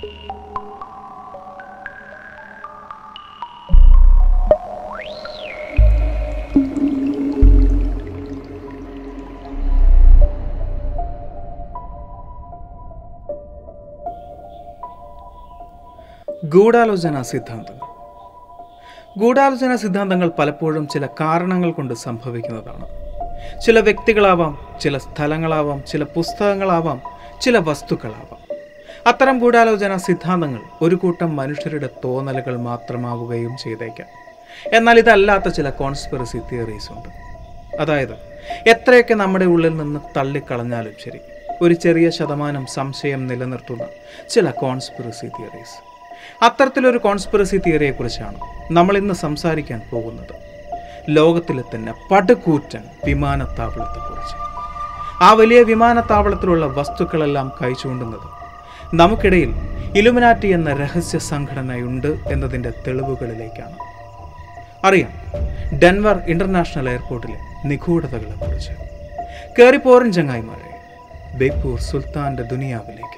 ഗൂഢാലോചന സിദ്ധാന്തങ്ങൾ ഗൂഢാലോചന സിദ്ധാന്തങ്ങൾ പലപ്പോഴും ചില കാരണങ്ങൾ കൊണ്ട് സംഭവിക്കുന്നതാണ് ചില വ്യക്തികളാവാം ചില സ്ഥലങ്ങളാവാം ചില പുസ്തകങ്ങളാവാം ചില വസ്തുക്കളാവാം അത്തരം ഗൂഢാലോചന സിദ്ധാന്തങ്ങൾ ഒരു കൂട്ടം മനുഷ്യരുടെ തോന്നലുകൾ മാത്രമാവുകയും ചെയ്തേക്കാം എന്നാൽ ഇതല്ലാത്ത ചില കോൺസ്പിറസി തിയറീസ് ഉണ്ട് അതായത് എത്രയൊക്കെ നമ്മുടെ ഉള്ളിൽ നിന്ന് തള്ളിക്കളഞ്ഞാലും ശരി ഒരു ചെറിയ ശതമാനം സംശയം നിലനിർത്തുന്ന ചില കോൺസ്പിറസി തിയറീസ് അത്തരത്തിലൊരു കോൺസ്പിറസി തിയറിയെക്കുറിച്ചാണ് നമ്മൾ ഇന്ന് സംസാരിക്കാൻ പോകുന്നത് ലോകത്തിലെ തന്നെ പടുകൂറ്റൻ വിമാനത്താവളത്തെക്കുറിച്ച് ആ വലിയ വിമാനത്താവളത്തിലുള്ള വസ്തുക്കളെല്ലാം കൈചൂണ്ടുന്നത് നമുക്കിടയിൽ ഇലുമിനാറ്റി എന്ന രഹസ്യ സംഘടനയുണ്ട് എന്നതിൻ്റെ തെളിവുകളിലേക്കാണ് അറിയാം ഡെൻവർ ഇന്റർനാഷണൽ എയർപോർട്ടിലെ നിഗൂഢതകളെക്കുറിച്ച് കയറിപ്പോരൻ ചങ്ങായിമാരെ ബേപ്പൂർ സുൽത്താന്റെ ദുനിയാവിലേക്ക്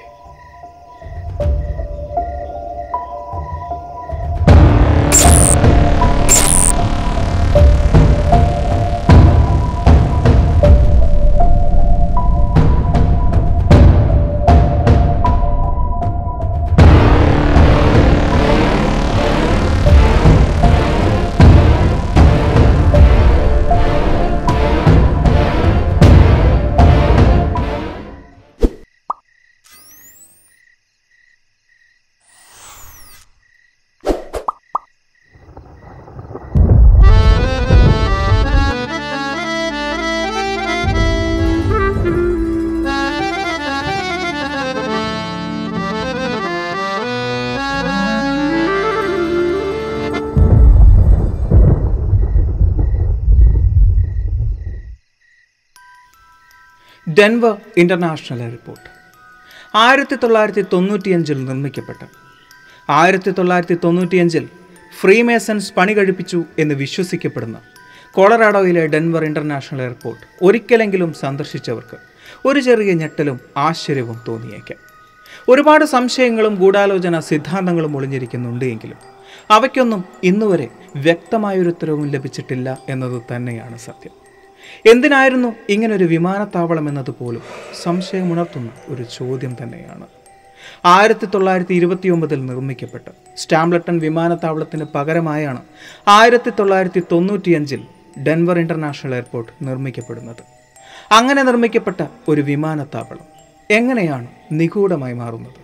ഡെൻവർ ഇന്റർനാഷണൽ എയർപോർട്ട് ആയിരത്തി തൊള്ളായിരത്തി തൊണ്ണൂറ്റിയഞ്ചിൽ നിർമ്മിക്കപ്പെട്ട ആയിരത്തി തൊള്ളായിരത്തി തൊണ്ണൂറ്റിയഞ്ചിൽ ഫ്രീമേസൺസ് പണി കഴിപ്പിച്ചു എന്ന് വിശ്വസിക്കപ്പെടുന്ന കൊളറാഡോയിലെ ഡെൻവർ ഇന്റർനാഷണൽ എയർപോർട്ട് ഒരിക്കലെങ്കിലും സന്ദർശിച്ചവർക്ക് ഒരു ചെറിയ ഞെട്ടലും ആശ്ചര്യവും തോന്നിയേക്കാം ഒരുപാട് സംശയങ്ങളും ഗൂഢാലോചന സിദ്ധാന്തങ്ങളും ഒളിഞ്ഞിരിക്കുന്നുണ്ട് എങ്കിലും അവയ്ക്കൊന്നും ഇന്നുവരെ വ്യക്തമായൊരു ഉത്തരവും ലഭിച്ചിട്ടില്ല എന്നത് തന്നെയാണ് സത്യം എന്തിനായിരുന്നു ഇങ്ങനൊരു വിമാനത്താവളം എന്നതുപോലും സംശയമുണർത്തുന്ന ഒരു ചോദ്യം തന്നെയാണ് ആയിരത്തി തൊള്ളായിരത്തി ഇരുപത്തി ഒമ്പതിൽ നിർമ്മിക്കപ്പെട്ട സ്റ്റാംപ്ലട്ടൺ വിമാനത്താവളത്തിന് പകരമായാണ് ആയിരത്തി തൊള്ളായിരത്തി തൊണ്ണൂറ്റിയഞ്ചിൽ ഡെൻവർ ഇന്റർനാഷണൽ എയർപോർട്ട് നിർമ്മിക്കപ്പെടുന്നത് അങ്ങനെ നിർമ്മിക്കപ്പെട്ട ഒരു വിമാനത്താവളം എങ്ങനെയാണ് നിഗൂഢമായി മാറുന്നത്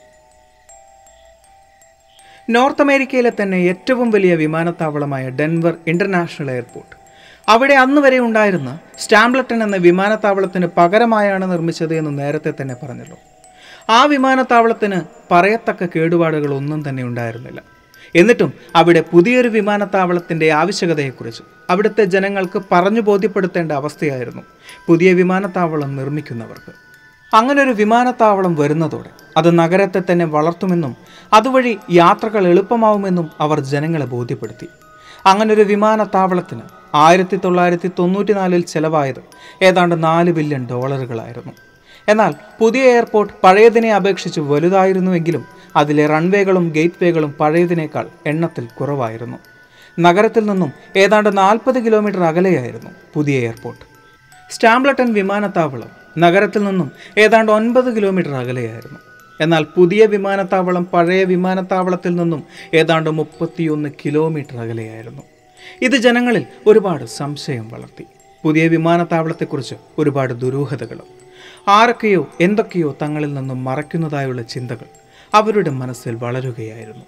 നോർത്ത് അമേരിക്കയിലെ തന്നെ ഏറ്റവും വലിയ വിമാനത്താവളമായ ഡെൻവർ ഇന്റർനാഷണൽ എയർപോർട്ട് അവിടെ അന്ന് വരെ ഉണ്ടായിരുന്ന സ്റ്റാംപ്ലട്ടൺ എന്ന വിമാനത്താവളത്തിന് പകരമായാണ് നിർമ്മിച്ചത് എന്ന് നേരത്തെ തന്നെ പറഞ്ഞല്ലോ ആ വിമാനത്താവളത്തിന് പറയത്തക്ക കേടുപാടുകൾ ഒന്നും തന്നെ ഉണ്ടായിരുന്നില്ല എന്നിട്ടും അവിടെ പുതിയൊരു വിമാനത്താവളത്തിൻ്റെ ആവശ്യകതയെക്കുറിച്ച് അവിടുത്തെ ജനങ്ങൾക്ക് പറഞ്ഞു ബോധ്യപ്പെടുത്തേണ്ട അവസ്ഥയായിരുന്നു പുതിയ വിമാനത്താവളം നിർമ്മിക്കുന്നവർക്ക് അങ്ങനെ ഒരു വിമാനത്താവളം വരുന്നതോടെ അത് നഗരത്തെ തന്നെ വളർത്തുമെന്നും അതുവഴി യാത്രകൾ എളുപ്പമാവുമെന്നും അവർ ജനങ്ങളെ ബോധ്യപ്പെടുത്തി അങ്ങനൊരു വിമാനത്താവളത്തിന് ആയിരത്തി തൊള്ളായിരത്തി തൊണ്ണൂറ്റിനാലിൽ ചെലവായത് ഏതാണ്ട് നാല് ബില്യൺ ഡോളറുകളായിരുന്നു എന്നാൽ പുതിയ എയർപോർട്ട് പഴയതിനെ അപേക്ഷിച്ച് വലുതായിരുന്നുവെങ്കിലും അതിലെ റൺവേകളും ഗേറ്റ് വേകളും പഴയതിനേക്കാൾ എണ്ണത്തിൽ കുറവായിരുന്നു നഗരത്തിൽ നിന്നും ഏതാണ്ട് നാൽപ്പത് കിലോമീറ്റർ അകലെയായിരുന്നു പുതിയ എയർപോർട്ട് സ്റ്റാംപ്ലട്ടൺ വിമാനത്താവളം നഗരത്തിൽ നിന്നും ഏതാണ്ട് ഒൻപത് കിലോമീറ്റർ അകലെയായിരുന്നു എന്നാൽ പുതിയ വിമാനത്താവളം പഴയ വിമാനത്താവളത്തിൽ നിന്നും ഏതാണ്ട് മുപ്പത്തിയൊന്ന് കിലോമീറ്റർ അകലെയായിരുന്നു ഇത് ജനങ്ങളിൽ ഒരുപാട് സംശയം വളർത്തി പുതിയ വിമാനത്താവളത്തെക്കുറിച്ച് ഒരുപാട് ദുരൂഹതകളും ആരൊക്കെയോ എന്തൊക്കെയോ തങ്ങളിൽ നിന്നും മറയ്ക്കുന്നതായുള്ള ചിന്തകൾ അവരുടെ മനസ്സിൽ വളരുകയായിരുന്നു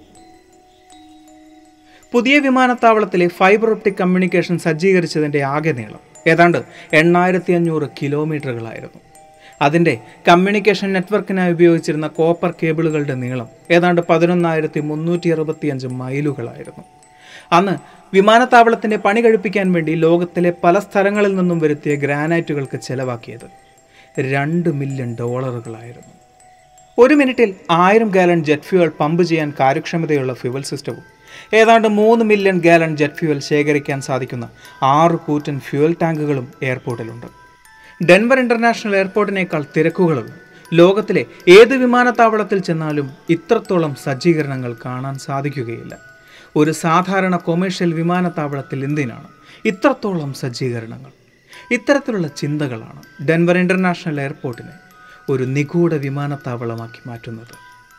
പുതിയ വിമാനത്താവളത്തിലെ ഫൈബർ ഒപ്റ്റിക് കമ്മ്യൂണിക്കേഷൻ സജ്ജീകരിച്ചതിൻ്റെ ആകെ നീളം ഏതാണ്ട് എണ്ണായിരത്തി അഞ്ഞൂറ് കിലോമീറ്ററുകളായിരുന്നു അതിൻ്റെ കമ്മ്യൂണിക്കേഷൻ നെറ്റ്വർക്കിനായി ഉപയോഗിച്ചിരുന്ന കോപ്പർ കേബിളുകളുടെ നീളം ഏതാണ്ട് പതിനൊന്നായിരത്തി മുന്നൂറ്റി അറുപത്തിയഞ്ച് മൈലുകളായിരുന്നു അന്ന് വിമാനത്താവളത്തിൻ്റെ പണി കഴിപ്പിക്കാൻ വേണ്ടി ലോകത്തിലെ പല സ്ഥലങ്ങളിൽ നിന്നും വരുത്തിയ ഗ്രാനൈറ്റുകൾക്ക് ചെലവാക്കിയത് രണ്ട് മില്യൺ ഡോളറുകളായിരുന്നു ഒരു മിനിറ്റിൽ ആയിരം ഗാലൺ ജെറ്റ് ഫ്യൂവൽ പമ്പ് ചെയ്യാൻ കാര്യക്ഷമതയുള്ള ഫ്യൂവൽ സിസ്റ്റവും ഏതാണ്ട് മൂന്ന് മില്യൺ ഗാലൺ ജെറ്റ് ഫ്യൂവൽ ശേഖരിക്കാൻ സാധിക്കുന്ന ആറ് കൂറ്റൻ ഫ്യൂവൽ ടാങ്കുകളും എയർപോർട്ടിലുണ്ട് ഡെൻവർ ഇന്റർനാഷണൽ എയർപോർട്ടിനേക്കാൾ തിരക്കുകളുള്ള ലോകത്തിലെ ഏത് വിമാനത്താവളത്തിൽ ചെന്നാലും ഇത്രത്തോളം സജ്ജീകരണങ്ങൾ കാണാൻ സാധിക്കുകയില്ല ഒരു സാധാരണ കൊമേഴ്ഷ്യൽ വിമാനത്താവളത്തിൽ എന്തിനാണ് ഇത്രത്തോളം സജ്ജീകരണങ്ങൾ ഇത്തരത്തിലുള്ള ചിന്തകളാണ് ഡെൻവർ ഇൻ്റർനാഷണൽ എയർപോർട്ടിനെ ഒരു നിഗൂഢ വിമാനത്താവളമാക്കി മാറ്റുന്നത്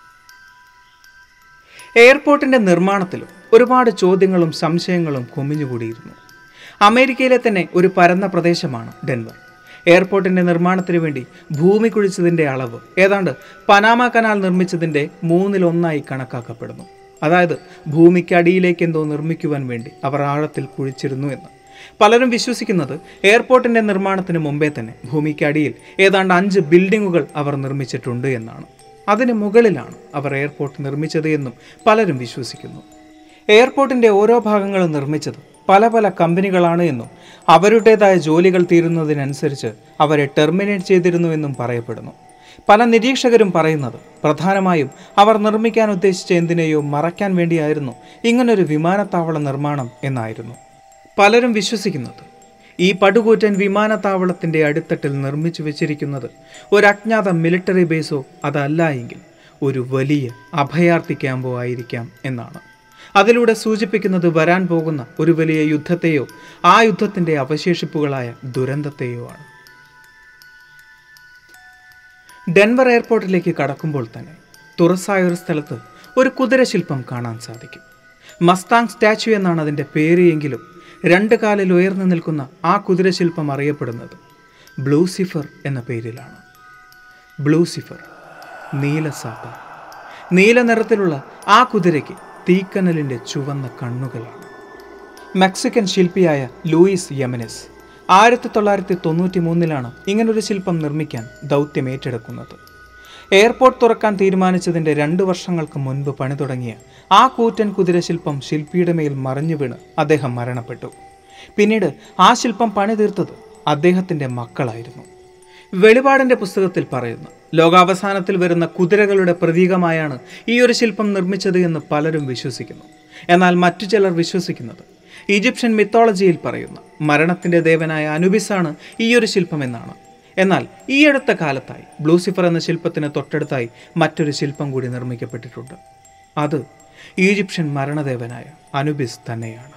എയർപോർട്ടിൻ്റെ നിർമ്മാണത്തിലും ഒരുപാട് ചോദ്യങ്ങളും സംശയങ്ങളും കുമിഞ്ഞുകൂടിയിരുന്നു അമേരിക്കയിലെ തന്നെ ഒരു പരന്ന പ്രദേശമാണ് ഡെൻവർ എയർപോർട്ടിൻ്റെ നിർമ്മാണത്തിന് വേണ്ടി ഭൂമി കുഴിച്ചതിൻ്റെ അളവ് ഏതാണ്ട് പനാമ കനാൽ നിർമ്മിച്ചതിൻ്റെ മൂന്നിലൊന്നായി കണക്കാക്കപ്പെടുന്നു അതായത് ഭൂമിക്ക് അടിയിലേക്ക് എന്തോ നിർമ്മിക്കുവാൻ വേണ്ടി അവർ ആഴത്തിൽ കുഴിച്ചിരുന്നു എന്ന് പലരും വിശ്വസിക്കുന്നത് എയർപോർട്ടിൻ്റെ നിർമ്മാണത്തിന് മുമ്പേ തന്നെ ഭൂമിക്ക് അടിയിൽ ഏതാണ്ട് അഞ്ച് ബിൽഡിങ്ങുകൾ അവർ നിർമ്മിച്ചിട്ടുണ്ട് എന്നാണ് അതിന് മുകളിലാണ് അവർ എയർപോർട്ട് നിർമ്മിച്ചത് എന്നും പലരും വിശ്വസിക്കുന്നു എയർപോർട്ടിൻ്റെ ഓരോ ഭാഗങ്ങളും നിർമ്മിച്ചത് പല പല കമ്പനികളാണ് എന്നും അവരുടേതായ ജോലികൾ തീരുന്നതിനനുസരിച്ച് അവരെ ടെർമിനേറ്റ് ചെയ്തിരുന്നുവെന്നും പറയപ്പെടുന്നു പല നിരീക്ഷകരും പറയുന്നത് പ്രധാനമായും അവർ നിർമ്മിക്കാൻ ഉദ്ദേശിച്ച എന്തിനെയോ മറയ്ക്കാൻ വേണ്ടിയായിരുന്നു ഇങ്ങനൊരു വിമാനത്താവള നിർമ്മാണം എന്നായിരുന്നു പലരും വിശ്വസിക്കുന്നത് ഈ പടുകൂറ്റൻ വിമാനത്താവളത്തിൻ്റെ അടിത്തട്ടിൽ നിർമ്മിച്ചു വെച്ചിരിക്കുന്നത് ഒരു അജ്ഞാത മിലിറ്ററി ബേസോ അതല്ല എങ്കിൽ ഒരു വലിയ അഭയാർത്ഥി ക്യാമ്പോ ആയിരിക്കാം എന്നാണ് അതിലൂടെ സൂചിപ്പിക്കുന്നത് വരാൻ പോകുന്ന ഒരു വലിയ യുദ്ധത്തെയോ ആ യുദ്ധത്തിൻ്റെ അവശേഷിപ്പുകളായ ദുരന്തത്തെയോ ആണ് ഡെൻവർ എയർപോർട്ടിലേക്ക് കടക്കുമ്പോൾ തന്നെ തുറസായ ഒരു സ്ഥലത്ത് ഒരു കുതിരശില്പം കാണാൻ സാധിക്കും മസ്താങ് സ്റ്റാച്യു എന്നാണ് അതിൻ്റെ പേര് എങ്കിലും രണ്ട് കാലിൽ ഉയർന്നു നിൽക്കുന്ന ആ കുതിരശില്പം അറിയപ്പെടുന്നത് ബ്ലൂസിഫർ എന്ന പേരിലാണ് ബ്ലൂസിഫർ നീല സാത്താൻ നീല നിറത്തിലുള്ള ആ കുതിരയ്ക്ക് തീക്കനലിൻ്റെ ചുവന്ന കണ്ണുകളാണ് മെക്സിക്കൻ ശില്പിയായ ലൂയിസ് യമനസ് ആയിരത്തി തൊള്ളായിരത്തി തൊണ്ണൂറ്റി മൂന്നിലാണ് ഇങ്ങനൊരു ശില്പം നിർമ്മിക്കാൻ ദൗത്യം ഏറ്റെടുക്കുന്നത് എയർപോർട്ട് തുറക്കാൻ തീരുമാനിച്ചതിൻ്റെ രണ്ട് വർഷങ്ങൾക്ക് മുൻപ് പണി തുടങ്ങിയ ആ കൂറ്റൻ കുതിരശില്പം ശില്പിയുടെ മേൽ മറിഞ്ഞു വീണ് അദ്ദേഹം മരണപ്പെട്ടു പിന്നീട് ആ ശില്പം പണി തീർത്തത് അദ്ദേഹത്തിൻ്റെ മക്കളായിരുന്നു വെളിപാടിൻ്റെ പുസ്തകത്തിൽ പറയുന്നു ലോകാവസാനത്തിൽ വരുന്ന കുതിരകളുടെ പ്രതീകമായാണ് ഈ ഒരു ശില്പം നിർമ്മിച്ചത് എന്ന് പലരും വിശ്വസിക്കുന്നു എന്നാൽ മറ്റു ചിലർ വിശ്വസിക്കുന്നത് ഈജിപ്ഷ്യൻ മിത്തോളജിയിൽ പറയുന്ന മരണത്തിൻ്റെ ദേവനായ അനുബിസാണ് ഈ ഒരു ശില്പം എന്നാണ് എന്നാൽ ഈ അടുത്ത കാലത്തായി ബ്ലൂസിഫർ എന്ന ശില്പത്തിന് തൊട്ടടുത്തായി മറ്റൊരു ശില്പം കൂടി നിർമ്മിക്കപ്പെട്ടിട്ടുണ്ട് അത് ഈജിപ്ഷ്യൻ മരണദേവനായ അനുബിസ് തന്നെയാണ്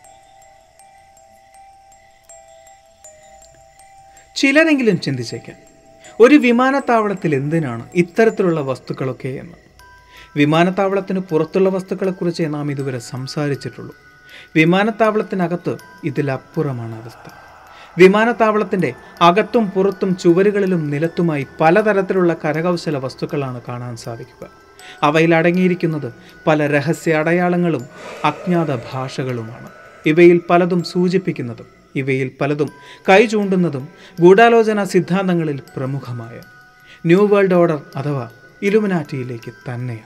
ചിലരെങ്കിലും ചിന്തിച്ചേക്കാം ഒരു വിമാനത്താവളത്തിൽ എന്തിനാണ് ഇത്തരത്തിലുള്ള വസ്തുക്കളൊക്കെ എന്ന് വിമാനത്താവളത്തിന് പുറത്തുള്ള വസ്തുക്കളെക്കുറിച്ച് നാം ഇതുവരെ സംസാരിച്ചിട്ടുള്ളൂ വിമാനത്താവളത്തിനകത്ത് ഇതിലപ്പുറമാണ് അവസ്ഥ വിമാനത്താവളത്തിൻ്റെ അകത്തും പുറത്തും ചുവരുകളിലും നിലത്തുമായി പലതരത്തിലുള്ള കരകൗശല വസ്തുക്കളാണ് കാണാൻ സാധിക്കുക അവയിൽ അടങ്ങിയിരിക്കുന്നത് പല രഹസ്യ അടയാളങ്ങളും അജ്ഞാത ഭാഷകളുമാണ് ഇവയിൽ പലതും സൂചിപ്പിക്കുന്നതും ഇവയിൽ പലതും കൈ ചൂണ്ടുന്നതും ഗൂഢാലോചന സിദ്ധാന്തങ്ങളിൽ പ്രമുഖമായ ന്യൂ വേൾഡ് ഓർഡർ അഥവാ ഇലുമിനാറ്റിയിലേക്ക് തന്നെയാണ്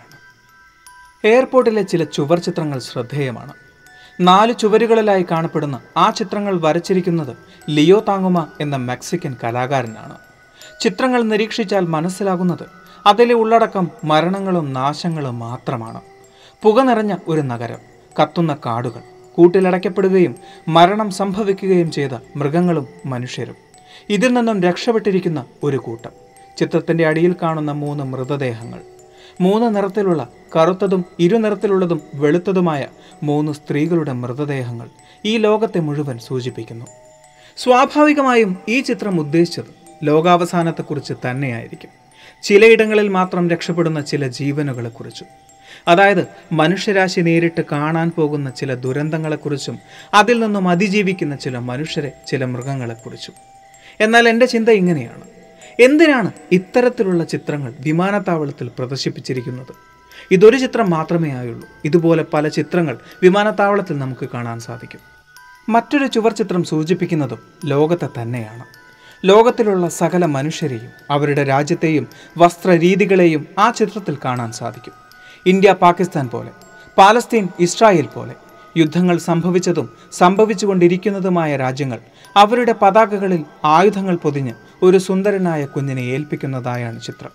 എയർപോർട്ടിലെ ചില ചുവർ ചിത്രങ്ങൾ ശ്രദ്ധേയമാണ് നാല് ചുവരുകളിലായി കാണപ്പെടുന്ന ആ ചിത്രങ്ങൾ വരച്ചിരിക്കുന്നത് ലിയോ താങ്ങുമ എന്ന മെക്സിക്കൻ കലാകാരനാണ് ചിത്രങ്ങൾ നിരീക്ഷിച്ചാൽ മനസ്സിലാകുന്നത് അതിലെ ഉള്ളടക്കം മരണങ്ങളും നാശങ്ങളും മാത്രമാണ് പുക നിറഞ്ഞ ഒരു നഗരം കത്തുന്ന കാടുകൾ കൂട്ടിലടയ്ക്കപ്പെടുകയും മരണം സംഭവിക്കുകയും ചെയ്ത മൃഗങ്ങളും മനുഷ്യരും ഇതിൽ നിന്നും രക്ഷപ്പെട്ടിരിക്കുന്ന ഒരു കൂട്ടം ചിത്രത്തിൻ്റെ അടിയിൽ കാണുന്ന മൂന്ന് മൃതദേഹങ്ങൾ മൂന്ന് നിറത്തിലുള്ള കറുത്തതും ഇരുനിറത്തിലുള്ളതും വെളുത്തതുമായ മൂന്ന് സ്ത്രീകളുടെ മൃതദേഹങ്ങൾ ഈ ലോകത്തെ മുഴുവൻ സൂചിപ്പിക്കുന്നു സ്വാഭാവികമായും ഈ ചിത്രം ഉദ്ദേശിച്ചത് ലോകാവസാനത്തെക്കുറിച്ച് തന്നെയായിരിക്കും ചിലയിടങ്ങളിൽ മാത്രം രക്ഷപ്പെടുന്ന ചില ജീവനുകളെക്കുറിച്ചും അതായത് മനുഷ്യരാശി നേരിട്ട് കാണാൻ പോകുന്ന ചില ദുരന്തങ്ങളെക്കുറിച്ചും അതിൽ നിന്നും അതിജീവിക്കുന്ന ചില മനുഷ്യരെ ചില മൃഗങ്ങളെക്കുറിച്ചും എന്നാൽ എൻ്റെ ചിന്ത ഇങ്ങനെയാണ് എന്തിനാണ് ഇത്തരത്തിലുള്ള ചിത്രങ്ങൾ വിമാനത്താവളത്തിൽ പ്രദർശിപ്പിച്ചിരിക്കുന്നത് ഇതൊരു ചിത്രം മാത്രമേ ആയുള്ളൂ ഇതുപോലെ പല ചിത്രങ്ങൾ വിമാനത്താവളത്തിൽ നമുക്ക് കാണാൻ സാധിക്കും മറ്റൊരു ചുവർ ചിത്രം സൂചിപ്പിക്കുന്നതും ലോകത്തെ തന്നെയാണ് ലോകത്തിലുള്ള സകല മനുഷ്യരെയും അവരുടെ രാജ്യത്തെയും വസ്ത്രരീതികളെയും ആ ചിത്രത്തിൽ കാണാൻ സാധിക്കും ഇന്ത്യ പാകിസ്ഥാൻ പോലെ പാലസ്തീൻ ഇസ്രായേൽ പോലെ യുദ്ധങ്ങൾ സംഭവിച്ചതും സംഭവിച്ചുകൊണ്ടിരിക്കുന്നതുമായ രാജ്യങ്ങൾ അവരുടെ പതാകകളിൽ ആയുധങ്ങൾ പൊതിഞ്ഞ് ഒരു സുന്ദരനായ കുഞ്ഞിനെ ഏൽപ്പിക്കുന്നതായാണ് ചിത്രം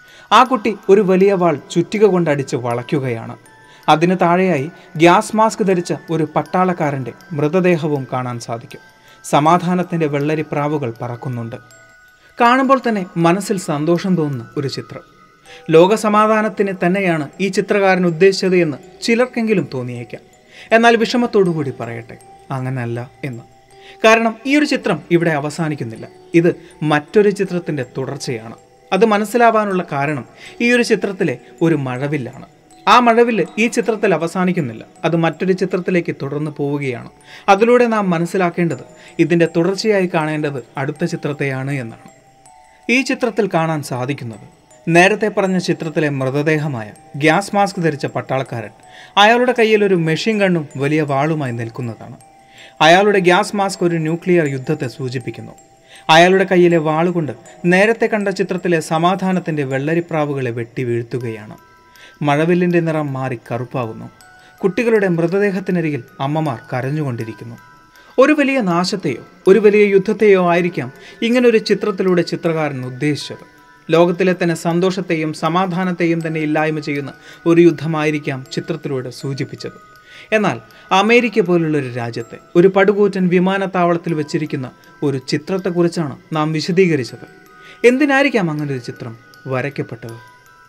ആ കുട്ടി ഒരു വലിയ വാൾ ചുറ്റിക കൊണ്ടടിച്ച് വളയ്ക്കുകയാണ് അതിന് താഴെയായി ഗ്യാസ് മാസ്ക് ധരിച്ച ഒരു പട്ടാളക്കാരൻ്റെ മൃതദേഹവും കാണാൻ സാധിക്കും സമാധാനത്തിൻ്റെ വെള്ളരിപ്രാവുകൾ പറക്കുന്നുണ്ട് കാണുമ്പോൾ തന്നെ മനസ്സിൽ സന്തോഷം തോന്നുന്ന ഒരു ചിത്രം ലോകസമാധാനത്തിന് തന്നെയാണ് ഈ ചിത്രകാരൻ ഉദ്ദേശിച്ചത് എന്ന് ചിലർക്കെങ്കിലും തോന്നിയേക്കാം എന്നാൽ വിഷമത്തോടുകൂടി പറയട്ടെ അങ്ങനല്ല എന്ന് കാരണം ഈ ഒരു ചിത്രം ഇവിടെ അവസാനിക്കുന്നില്ല ഇത് മറ്റൊരു ചിത്രത്തിൻ്റെ തുടർച്ചയാണ് അത് മനസ്സിലാവാനുള്ള കാരണം ഈ ഒരു ചിത്രത്തിലെ ഒരു മഴവില്ലാണ് ആ മഴവില്ല് ഈ ചിത്രത്തിൽ അവസാനിക്കുന്നില്ല അത് മറ്റൊരു ചിത്രത്തിലേക്ക് തുടർന്ന് പോവുകയാണ് അതിലൂടെ നാം മനസ്സിലാക്കേണ്ടത് ഇതിൻ്റെ തുടർച്ചയായി കാണേണ്ടത് അടുത്ത ചിത്രത്തെയാണ് എന്നാണ് ഈ ചിത്രത്തിൽ കാണാൻ സാധിക്കുന്നത് നേരത്തെ പറഞ്ഞ ചിത്രത്തിലെ മൃതദേഹമായ ഗ്യാസ് മാസ്ക് ധരിച്ച പട്ടാളക്കാരൻ അയാളുടെ കയ്യിൽ ഒരു മെഷീൻ ഗണ്ണും വലിയ വാളുമായി നിൽക്കുന്നതാണ് അയാളുടെ ഗ്യാസ് മാസ്ക് ഒരു ന്യൂക്ലിയർ യുദ്ധത്തെ സൂചിപ്പിക്കുന്നു അയാളുടെ കയ്യിലെ വാളുകൊണ്ട് നേരത്തെ കണ്ട ചിത്രത്തിലെ സമാധാനത്തിൻ്റെ വെള്ളരിപ്രാവുകളെ വെട്ടി വീഴ്ത്തുകയാണ് മഴവില്ലിൻ്റെ നിറം മാറി കറുപ്പാകുന്നു കുട്ടികളുടെ മൃതദേഹത്തിനരികിൽ അമ്മമാർ കരഞ്ഞുകൊണ്ടിരിക്കുന്നു ഒരു വലിയ നാശത്തെയോ ഒരു വലിയ യുദ്ധത്തെയോ ആയിരിക്കാം ഇങ്ങനൊരു ചിത്രത്തിലൂടെ ചിത്രകാരൻ ഉദ്ദേശിച്ചത് ലോകത്തിലെ തന്നെ സന്തോഷത്തെയും സമാധാനത്തെയും തന്നെ ഇല്ലായ്മ ചെയ്യുന്ന ഒരു യുദ്ധമായിരിക്കാം ചിത്രത്തിലൂടെ സൂചിപ്പിച്ചത് എന്നാൽ അമേരിക്ക പോലുള്ള ഒരു രാജ്യത്തെ ഒരു പടുകൂറ്റൻ വിമാനത്താവളത്തിൽ വെച്ചിരിക്കുന്ന ഒരു ചിത്രത്തെക്കുറിച്ചാണ് നാം വിശദീകരിച്ചത് എന്തിനായിരിക്കാം അങ്ങനെ ഒരു ചിത്രം വരയ്ക്കപ്പെട്ടത്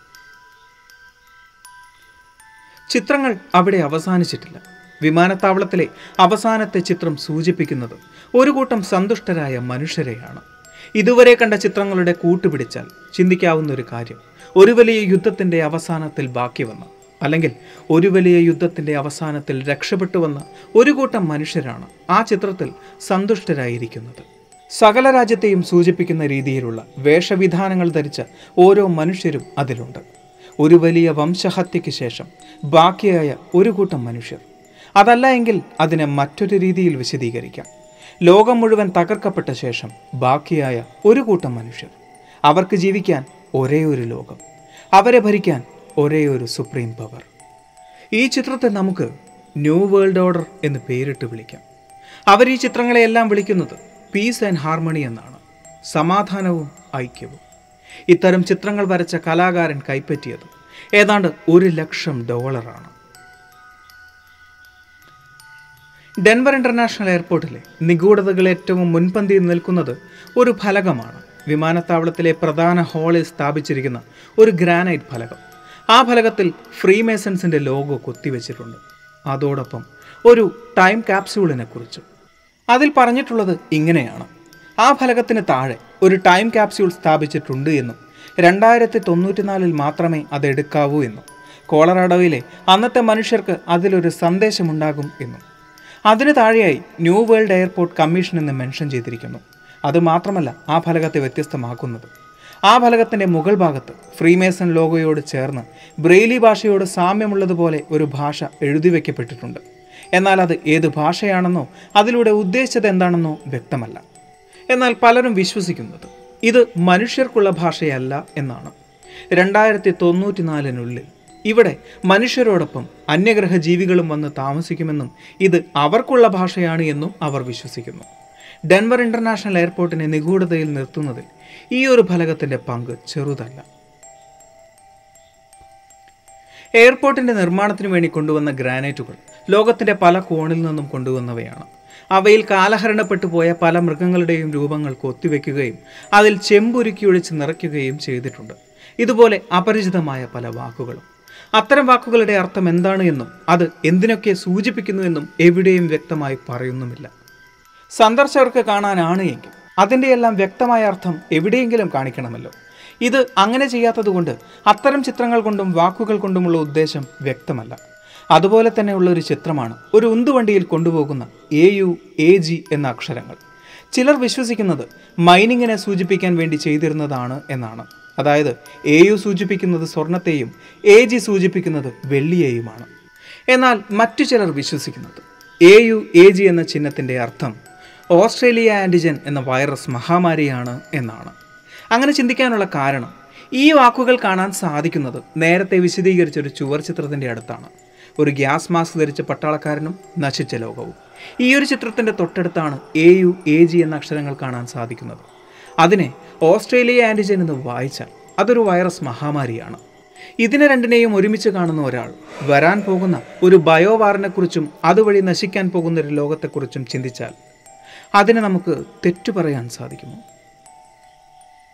ചിത്രങ്ങൾ അവിടെ അവസാനിച്ചിട്ടില്ല വിമാനത്താവളത്തിലെ അവസാനത്തെ ചിത്രം സൂചിപ്പിക്കുന്നത് ഒരു കൂട്ടം സന്തുഷ്ടരായ മനുഷ്യരെയാണ് ഇതുവരെ കണ്ട ചിത്രങ്ങളുടെ കൂട്ടുപിടിച്ചാൽ ചിന്തിക്കാവുന്ന ഒരു കാര്യം ഒരു വലിയ യുദ്ധത്തിൻ്റെ അവസാനത്തിൽ ബാക്കി വന്ന അല്ലെങ്കിൽ ഒരു വലിയ യുദ്ധത്തിൻ്റെ അവസാനത്തിൽ രക്ഷപ്പെട്ടു വന്ന ഒരു കൂട്ടം മനുഷ്യരാണ് ആ ചിത്രത്തിൽ സന്തുഷ്ടരായിരിക്കുന്നത് സകല രാജ്യത്തെയും സൂചിപ്പിക്കുന്ന രീതിയിലുള്ള വേഷവിധാനങ്ങൾ ധരിച്ച ഓരോ മനുഷ്യരും അതിലുണ്ട് ഒരു വലിയ വംശഹത്യയ്ക്ക് ശേഷം ബാക്കിയായ ഒരു കൂട്ടം മനുഷ്യർ അതല്ല എങ്കിൽ അതിനെ മറ്റൊരു രീതിയിൽ വിശദീകരിക്കാം ലോകം മുഴുവൻ തകർക്കപ്പെട്ട ശേഷം ബാക്കിയായ ഒരു കൂട്ടം മനുഷ്യർ അവർക്ക് ജീവിക്കാൻ ഒരേ ഒരു ലോകം അവരെ ഭരിക്കാൻ ഒരേ ഒരു സുപ്രീം പവർ ഈ ചിത്രത്തെ നമുക്ക് ന്യൂ വേൾഡ് ഓർഡർ എന്ന് പേരിട്ട് വിളിക്കാം അവർ ഈ ചിത്രങ്ങളെയെല്ലാം വിളിക്കുന്നത് പീസ് ആൻഡ് ഹാർമണി എന്നാണ് സമാധാനവും ഐക്യവും ഇത്തരം ചിത്രങ്ങൾ വരച്ച കലാകാരൻ കൈപ്പറ്റിയത് ഏതാണ്ട് ഒരു ലക്ഷം ഡോളറാണ് ഡെൻവർ ഇന്റർനാഷണൽ എയർപോർട്ടിലെ നിഗൂഢതകൾ ഏറ്റവും മുൻപന്തിയിൽ നിൽക്കുന്നത് ഒരു ഫലകമാണ് വിമാനത്താവളത്തിലെ പ്രധാന ഹാളിൽ സ്ഥാപിച്ചിരിക്കുന്ന ഒരു ഗ്രാനൈറ്റ് ഫലകം ആ ഫലകത്തിൽ ഫ്രീമേസൺസിൻ്റെ ലോഗോ കൊത്തിവെച്ചിട്ടുണ്ട് അതോടൊപ്പം ഒരു ടൈം ക്യാപ്സ്യൂളിനെ കുറിച്ചും അതിൽ പറഞ്ഞിട്ടുള്ളത് ഇങ്ങനെയാണ് ആ ഫലകത്തിന് താഴെ ഒരു ടൈം ക്യാപ്സ്യൂൾ സ്ഥാപിച്ചിട്ടുണ്ട് എന്നും രണ്ടായിരത്തി തൊണ്ണൂറ്റിനാലിൽ മാത്രമേ അത് എടുക്കാവൂ എന്നും കോളറാഡോയിലെ അന്നത്തെ മനുഷ്യർക്ക് അതിലൊരു സന്ദേശമുണ്ടാകും എന്നും അതിന് താഴെയായി ന്യൂ വേൾഡ് എയർപോർട്ട് കമ്മീഷൻ എന്ന് മെൻഷൻ ചെയ്തിരിക്കുന്നു അതുമാത്രമല്ല ആ ഫലകത്തെ വ്യത്യസ്തമാക്കുന്നത് ആ ഫലകത്തിൻ്റെ മുകൾ ഭാഗത്ത് ഫ്രീമേസൺ ലോഗോയോട് ചേർന്ന് ബ്രെയിലി ഭാഷയോട് സാമ്യമുള്ളതുപോലെ ഒരു ഭാഷ എഴുതി വയ്ക്കപ്പെട്ടിട്ടുണ്ട് എന്നാൽ അത് ഏത് ഭാഷയാണെന്നോ അതിലൂടെ ഉദ്ദേശിച്ചത് എന്താണെന്നോ വ്യക്തമല്ല എന്നാൽ പലരും വിശ്വസിക്കുന്നത് ഇത് മനുഷ്യർക്കുള്ള ഭാഷയല്ല എന്നാണ് രണ്ടായിരത്തി തൊണ്ണൂറ്റിനാലിനുള്ളിൽ ഇവിടെ മനുഷ്യരോടൊപ്പം അന്യഗ്രഹ ജീവികളും വന്ന് താമസിക്കുമെന്നും ഇത് അവർക്കുള്ള ഭാഷയാണ് എന്നും അവർ വിശ്വസിക്കുന്നു ഡെൻവർ ഇന്റർനാഷണൽ എയർപോർട്ടിനെ നിഗൂഢതയിൽ നിർത്തുന്നതിൽ ഈ ഒരു ഫലകത്തിന്റെ പങ്ക് ചെറുതല്ല എയർപോർട്ടിന്റെ നിർമ്മാണത്തിന് വേണ്ടി കൊണ്ടുവന്ന ഗ്രാനൈറ്റുകൾ ലോകത്തിന്റെ പല കോണിൽ നിന്നും കൊണ്ടുവന്നവയാണ് അവയിൽ കാലഹരണപ്പെട്ടു പോയ പല മൃഗങ്ങളുടെയും രൂപങ്ങൾ കൊത്തിവെക്കുകയും അതിൽ ചെമ്പുരുക്കി ഒഴിച്ച് നിറയ്ക്കുകയും ചെയ്തിട്ടുണ്ട് ഇതുപോലെ അപരിചിതമായ പല വാക്കുകളും അത്തരം വാക്കുകളുടെ അർത്ഥം എന്താണ് എന്നും അത് എന്തിനൊക്കെ സൂചിപ്പിക്കുന്നു എന്നും എവിടെയും വ്യക്തമായി പറയുന്നുമില്ല സന്ദർശകർക്ക് കാണാനാണ് എങ്കിൽ അതിൻ്റെ എല്ലാം വ്യക്തമായ അർത്ഥം എവിടെയെങ്കിലും കാണിക്കണമല്ലോ ഇത് അങ്ങനെ ചെയ്യാത്തതുകൊണ്ട് അത്തരം ചിത്രങ്ങൾ കൊണ്ടും വാക്കുകൾ കൊണ്ടുമുള്ള ഉദ്ദേശം വ്യക്തമല്ല അതുപോലെ തന്നെയുള്ള ഒരു ചിത്രമാണ് ഒരു ഉന്തുവണ്ടിയിൽ കൊണ്ടുപോകുന്ന എ യു എ ജി എന്ന അക്ഷരങ്ങൾ ചിലർ വിശ്വസിക്കുന്നത് മൈനിങ്ങിനെ സൂചിപ്പിക്കാൻ വേണ്ടി ചെയ്തിരുന്നതാണ് എന്നാണ് അതായത് എ യു സൂചിപ്പിക്കുന്നത് സ്വർണത്തെയും എ ജി സൂചിപ്പിക്കുന്നത് വെള്ളിയെയുമാണ് എന്നാൽ മറ്റു ചിലർ വിശ്വസിക്കുന്നത് എ യു എ ജി എന്ന ചിഹ്നത്തിൻ്റെ അർത്ഥം ഓസ്ട്രേലിയ ആൻറ്റിജൻ എന്ന വൈറസ് മഹാമാരിയാണ് എന്നാണ് അങ്ങനെ ചിന്തിക്കാനുള്ള കാരണം ഈ വാക്കുകൾ കാണാൻ സാധിക്കുന്നത് നേരത്തെ വിശദീകരിച്ച ഒരു ചുവർ ചിത്രത്തിൻ്റെ അടുത്താണ് ഒരു ഗ്യാസ് മാസ്ക് ധരിച്ച പട്ടാളക്കാരനും നശിച്ച ലോകവും ഈ ഒരു ചിത്രത്തിൻ്റെ തൊട്ടടുത്താണ് എ യു എ ജി എന്ന അക്ഷരങ്ങൾ കാണാൻ സാധിക്കുന്നത് അതിനെ ഓസ്ട്രേലിയ ആൻറ്റിജൻ എന്ന് വായിച്ചാൽ അതൊരു വൈറസ് മഹാമാരിയാണ് ഇതിനെ രണ്ടിനെയും ഒരുമിച്ച് കാണുന്ന ഒരാൾ വരാൻ പോകുന്ന ഒരു ബയോവാറിനെക്കുറിച്ചും അതുവഴി നശിക്കാൻ പോകുന്ന ഒരു ലോകത്തെക്കുറിച്ചും ചിന്തിച്ചാൽ അതിനെ നമുക്ക് തെറ്റു പറയാൻ സാധിക്കുമോ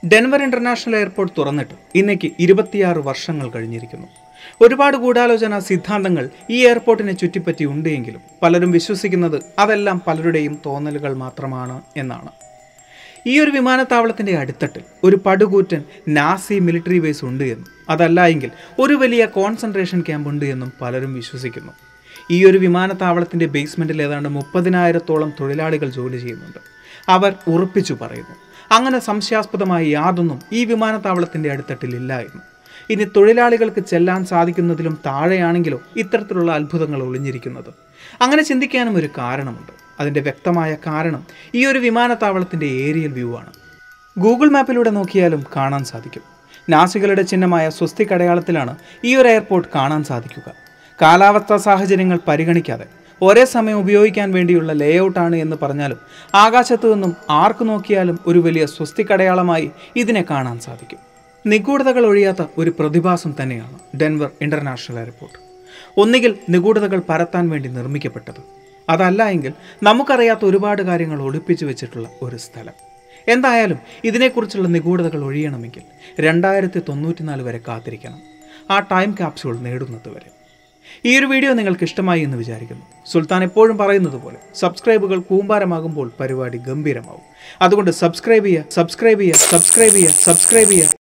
ഡെൻവർ ഇന്റർനാഷണൽ എയർപോർട്ട് തുറന്നിട്ട് ഇന്നേക്ക് ഇരുപത്തിയാറ് വർഷങ്ങൾ കഴിഞ്ഞിരിക്കുന്നു ഒരുപാട് ഗൂഢാലോചന സിദ്ധാന്തങ്ങൾ ഈ എയർപോർട്ടിനെ ചുറ്റിപ്പറ്റി ഉണ്ട് എങ്കിലും പലരും വിശ്വസിക്കുന്നത് അതെല്ലാം പലരുടെയും തോന്നലുകൾ മാത്രമാണ് എന്നാണ് ഈ ഒരു വിമാനത്താവളത്തിന്റെ അടിത്തട്ടിൽ ഒരു പടുകൂറ്റൻ നാസി മിലിറ്ററി ബേസ് ഉണ്ട് എന്നും അതല്ല എങ്കിൽ ഒരു വലിയ കോൺസെൻട്രേഷൻ ക്യാമ്പ് ഉണ്ട് എന്നും പലരും വിശ്വസിക്കുന്നു ഈ ഒരു വിമാനത്താവളത്തിന്റെ ബേസ്മെന്റിൽ ഏതാണ്ട് മുപ്പതിനായിരത്തോളം തൊഴിലാളികൾ ജോലി ചെയ്യുന്നുണ്ട് അവർ ഉറപ്പിച്ചു പറയുന്നു അങ്ങനെ സംശയാസ്പദമായ യാതൊന്നും ഈ വിമാനത്താവളത്തിന്റെ അടിത്തട്ടിൽ ഇല്ല എന്ന് ഇനി തൊഴിലാളികൾക്ക് ചെല്ലാൻ സാധിക്കുന്നതിലും താഴെയാണെങ്കിലോ ഇത്തരത്തിലുള്ള അത്ഭുതങ്ങൾ ഒളിഞ്ഞിരിക്കുന്നത് അങ്ങനെ ചിന്തിക്കാനും ഒരു കാരണമുണ്ട് അതിൻ്റെ വ്യക്തമായ കാരണം ഈ ഒരു വിമാനത്താവളത്തിൻ്റെ ഏരിയൽ വ്യൂ ആണ് ഗൂഗിൾ മാപ്പിലൂടെ നോക്കിയാലും കാണാൻ സാധിക്കും നാസികളുടെ ചിഹ്നമായ സ്വസ്തിക് അടയാളത്തിലാണ് ഈ ഒരു എയർപോർട്ട് കാണാൻ സാധിക്കുക കാലാവസ്ഥാ സാഹചര്യങ്ങൾ പരിഗണിക്കാതെ ഒരേ സമയം ഉപയോഗിക്കാൻ വേണ്ടിയുള്ള ലേഔട്ടാണ് എന്ന് പറഞ്ഞാലും ആകാശത്തു നിന്നും ആർക്ക് നോക്കിയാലും ഒരു വലിയ സ്വസ്തിക് അടയാളമായി ഇതിനെ കാണാൻ സാധിക്കും നിഗൂഢതകൾ ഒഴിയാത്ത ഒരു പ്രതിഭാസം തന്നെയാണ് ഡെൻവർ ഇന്റർനാഷണൽ എയർപോർട്ട് ഒന്നുകിൽ നിഗൂഢതകൾ പരത്താൻ വേണ്ടി നിർമ്മിക്കപ്പെട്ടത് അതല്ല എങ്കിൽ നമുക്കറിയാത്ത ഒരുപാട് കാര്യങ്ങൾ ഒളിപ്പിച്ചു വെച്ചിട്ടുള്ള ഒരു സ്ഥലം എന്തായാലും ഇതിനെക്കുറിച്ചുള്ള നിഗൂഢതകൾ ഒഴിയണമെങ്കിൽ രണ്ടായിരത്തി തൊണ്ണൂറ്റിനാല് വരെ കാത്തിരിക്കണം ആ ടൈം ക്യാപ്സ്യൂൾ നേടുന്നത് വരെ ഈ ഒരു വീഡിയോ നിങ്ങൾക്ക് ഇഷ്ടമായി എന്ന് വിചാരിക്കുന്നു സുൽത്താൻ എപ്പോഴും പറയുന്നത് പോലെ സബ്സ്ക്രൈബുകൾ കൂമ്പാരമാകുമ്പോൾ പരിപാടി ഗംഭീരമാവും അതുകൊണ്ട് സബ്സ്ക്രൈബ് ചെയ്യുക സബ്സ്ക്രൈബ് ചെയ്യുക സബ്സ്ക്രൈബ് ചെയ്യുക സബ്സ്ക്രൈബ് ചെയ്യുക